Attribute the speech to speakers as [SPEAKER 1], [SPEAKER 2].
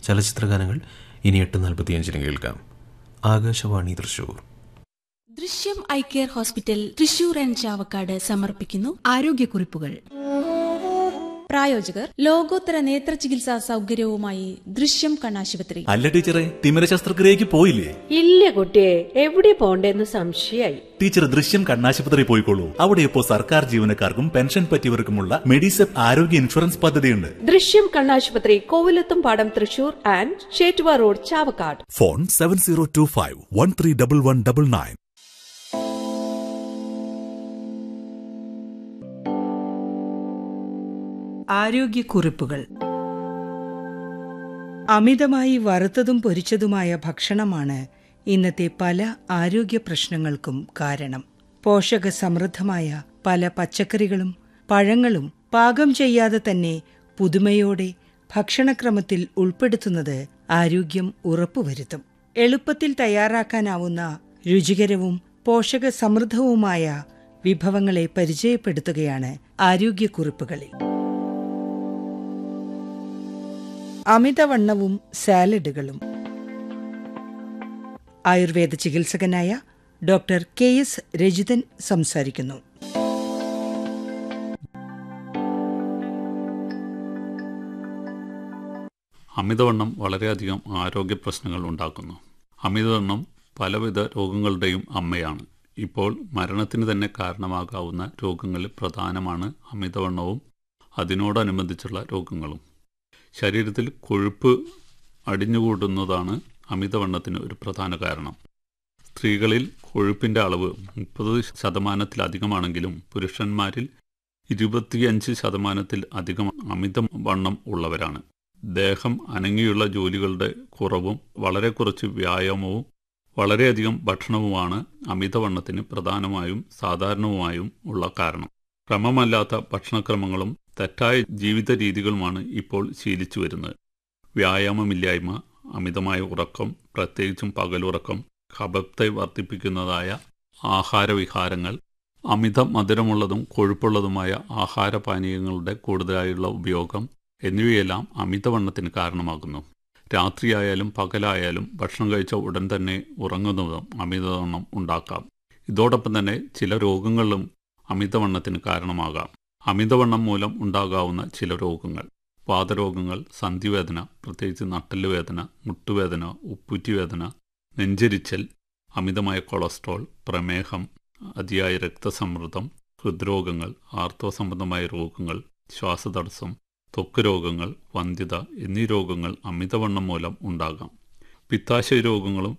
[SPEAKER 1] ചലച്ചിത്ര ഗാനങ്ങൾ ഇനി എട്ട് നാൽപ്പത്തിയഞ്ചിന് കേൾക്കാം Akashvani Thrissur
[SPEAKER 2] Drishyam eye care hospital Thrissur and Chavakkad സമർപ്പിക്കുന്നു
[SPEAKER 3] ആരോഗ്യക്കുറിപ്പുകൾ
[SPEAKER 2] പ്രായോജകർ ലോകോത്തര നേത്ര ചികിത്സാ സൗകര്യവുമായി ദൃശ്യം കണ്ണാശുപത്രി
[SPEAKER 4] അല്ല ടീച്ചറെ തിമിര ശസ്ത്രക്രിയക്ക് പോയില്ലേ
[SPEAKER 5] ഇല്ല കുട്ടിയെ എവിടെ പോണ്ടേന്ന് സംശയായി
[SPEAKER 4] ടീച്ചർ ദൃശ്യം കണ്ണാശുപത്രി പോയിക്കോളൂ അവിടെ ഇപ്പോൾ സർക്കാർ ജീവനക്കാർക്കും പെൻഷൻ പറ്റിയവർക്കുമുള്ള മെഡിസെപ് ആരോഗ്യ ഇൻഷുറൻസ് പദ്ധതിയുണ്ട്
[SPEAKER 5] ദൃശ്യം കണ്ണാശുപത്രി Kovilathum Padam Thrissur and Chettuva road Chavakkad
[SPEAKER 4] phone seven zero two five one three double one double nine
[SPEAKER 3] ആരോഗ്യക്കുറിപ്പുകൾ അമിതമായി വറുത്തതും പൊരിച്ചതുമായ ഭക്ഷണമാണ് ഇന്നത്തെ പല ആരോഗ്യ പ്രശ്നങ്ങൾക്കും കാരണം പോഷക സമൃദ്ധമായ പല പച്ചക്കറികളും പഴങ്ങളും പാകം ചെയ്യാതെ തന്നെ പുതുമയോടെ ഭക്ഷണക്രമത്തിൽ ഉൾപ്പെടുത്തുന്നത് ആരോഗ്യം ഉറപ്പുവരുത്തും എളുപ്പത്തിൽ തയ്യാറാക്കാനാവുന്ന രുചികരവും പോഷക സമൃദ്ധവുമായ വിഭവങ്ങളെ പരിചയപ്പെടുത്തുകയാണ് ആരോഗ്യക്കുറിപ്പുകളിൽ അമിതവണ്ണവും സാലഡുകളും ആയുർവേദ ചികിത്സകനായ ഡോക്ടർ കെ എസ് രജിതൻ സംസാരിക്കുന്നു
[SPEAKER 6] അമിതവണ്ണം വളരെയധികം ആരോഗ്യ പ്രശ്നങ്ങൾ ഉണ്ടാക്കുന്നു അമിതവണ്ണം പലവിധ രോഗങ്ങളുടെയും അമ്മയാണ് ഇപ്പോൾ മരണത്തിന് തന്നെ കാരണമാകാവുന്ന രോഗങ്ങളിൽ പ്രധാനമാണ് അമിതവണ്ണവും അതിനോടനുബന്ധിച്ചുള്ള രോഗങ്ങളും ശരീരത്തിൽ കൊഴുപ്പ് അടിഞ്ഞുകൂടുന്നതാണ് അമിതവണ്ണത്തിന് ഒരു പ്രധാന കാരണം സ്ത്രീകളിൽ കൊഴുപ്പിൻ്റെ അളവ് മുപ്പത് ശതമാനത്തിലധികമാണെങ്കിലും പുരുഷന്മാരിൽ ഇരുപത്തിയഞ്ച് ശതമാനത്തിൽ അധികം അമിതവണ്ണം ഉള്ളവരാണ് ദേഹം അനങ്ങിയുള്ള ജോലികളുടെ കുറവും വളരെ കുറച്ച് വ്യായാമവും വളരെയധികം ഭക്ഷണവുമാണ് അമിതവണ്ണത്തിന് പ്രധാനമായും സാധാരണവുമായും ഉള്ള കാരണം ക്രമമല്ലാത്ത ഭക്ഷണക്രമങ്ങളും തെറ്റായ ജീവിത രീതികളുമാണ് ഇപ്പോൾ ശീലിച്ചു വരുന്നത് വ്യായാമമില്ലായ്മ അമിതമായ ഉറക്കം പ്രത്യേകിച്ചും പകലുറക്കം കപത്തെ വർദ്ധിപ്പിക്കുന്നതായ ആഹാരവിഹാരങ്ങൾ അമിത മധുരമുള്ളതും കൊഴുപ്പുള്ളതുമായ ആഹാരപാനീയങ്ങളുടെ കൂടുതലായുള്ള ഉപയോഗം എന്നിവയെല്ലാം അമിതവണ്ണത്തിന് കാരണമാകുന്നു രാത്രിയായാലും പകലായാലും ഭക്ഷണം കഴിച്ച ഉടൻ തന്നെ ഉറങ്ങുന്നതും അമിതവണ്ണം ഉണ്ടാക്കാം ഇതോടൊപ്പം തന്നെ ചില രോഗങ്ങളിലും അമിതവണ്ണത്തിന് കാരണമാകാം അമിതവണ്ണം മൂലം ഉണ്ടാകാവുന്ന ചില രോഗങ്ങൾ വാതരോഗങ്ങൾ സന്ധിവേദന പ്രത്യേകിച്ച് നട്ടല് വേദന മുട്ടുവേദന ഉപ്പുറ്റിവേദന നെഞ്ചരിച്ചൽ അമിതമായ കൊളസ്ട്രോൾ പ്രമേഹം അതിയായ രക്തസമ്മർദ്ദം ഹൃദ്രോഗങ്ങൾ ആർത്തവസംബന്ധമായ രോഗങ്ങൾ ശ്വാസതടസ്സം ത്വക്ക് രോഗങ്ങൾ വന്ധ്യത എന്നീ രോഗങ്ങൾ അമിതവണ്ണം മൂലം ഉണ്ടാകാം പിത്താശയ രോഗങ്ങളും